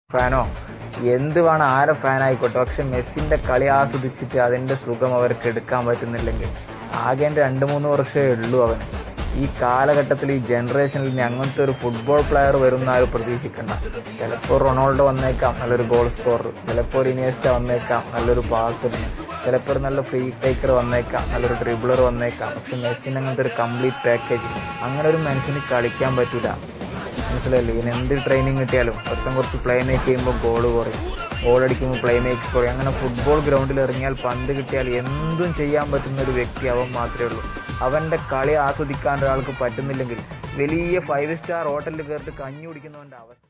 ഫാനോ എന്ത് വേണം ആരെ ഫാൻ ആയിക്കോട്ടെ പക്ഷെ മെസ്സിന്റെ കളി ആസ്വദിച്ചിട്ട് അതിന്റെ സുഖം അവർക്ക് എടുക്കാൻ പറ്റുന്നില്ലെങ്കിൽ ആകെ രണ്ട് മൂന്ന് വർഷമേ ഉള്ളൂ അവന് ഈ കാലഘട്ടത്തിൽ ഈ ജനറേഷനിൽ ഇനി അങ്ങനത്തെ ഒരു ഫുട്ബോൾ പ്ലെയർ വരും ആരും പ്രതീക്ഷിക്കണ്ട ചിലപ്പോൾ റൊണാൾഡോ വന്നേക്കാം നല്ലൊരു ഗോൾ സ്കോറർ ചിലപ്പോൾ ഒരു ഇനിയസ്റ്റ വന്നേക്കാം നല്ലൊരു പാസറിന് ചിലപ്പോൾ ഒരു നല്ല ഫ്രീ ടേക്കർ വന്നേക്കാം നല്ലൊരു ഡ്രിബിളർ വന്നേക്കാം പക്ഷെ മെസ്സിന് അങ്ങനത്തെ ഒരു കംപ്ലീറ്റ് പാക്കേജ് അങ്ങനെ ഒരു മനുഷ്യന് കളിക്കാൻ പറ്റൂല മനസ്സിലായില്ലേ ഇനി എന്ത് ട്രെയിനിങ് കിട്ടിയാലും ഒരുത്തം കുറച്ച് പ്ലേ മേക്ക് ചെയ്യുമ്പോൾ ഗോൾ കുറയും ഗോൾ അടിക്കുമ്പോൾ പ്ലേ മേക്ക് കുറയും അങ്ങനെ ഫുട്ബോൾ ഗ്രൗണ്ടിൽ ഇറങ്ങിയാൽ പന്ത് കിട്ടിയാൽ എന്തും ചെയ്യാൻ പറ്റുന്ന ഒരു വ്യക്തി അവൻ മാത്രമേ ഉള്ളൂ അവൻ്റെ കളി ആസ്വദിക്കാൻ ഒരാൾക്ക് പറ്റുന്നില്ലെങ്കിൽ വലിയ ഫൈവ് സ്റ്റാർ ഹോട്ടലിൽ കയറിട്ട് കഞ്ഞി കുടിക്കുന്നവൻ്റെ അവസ്ഥ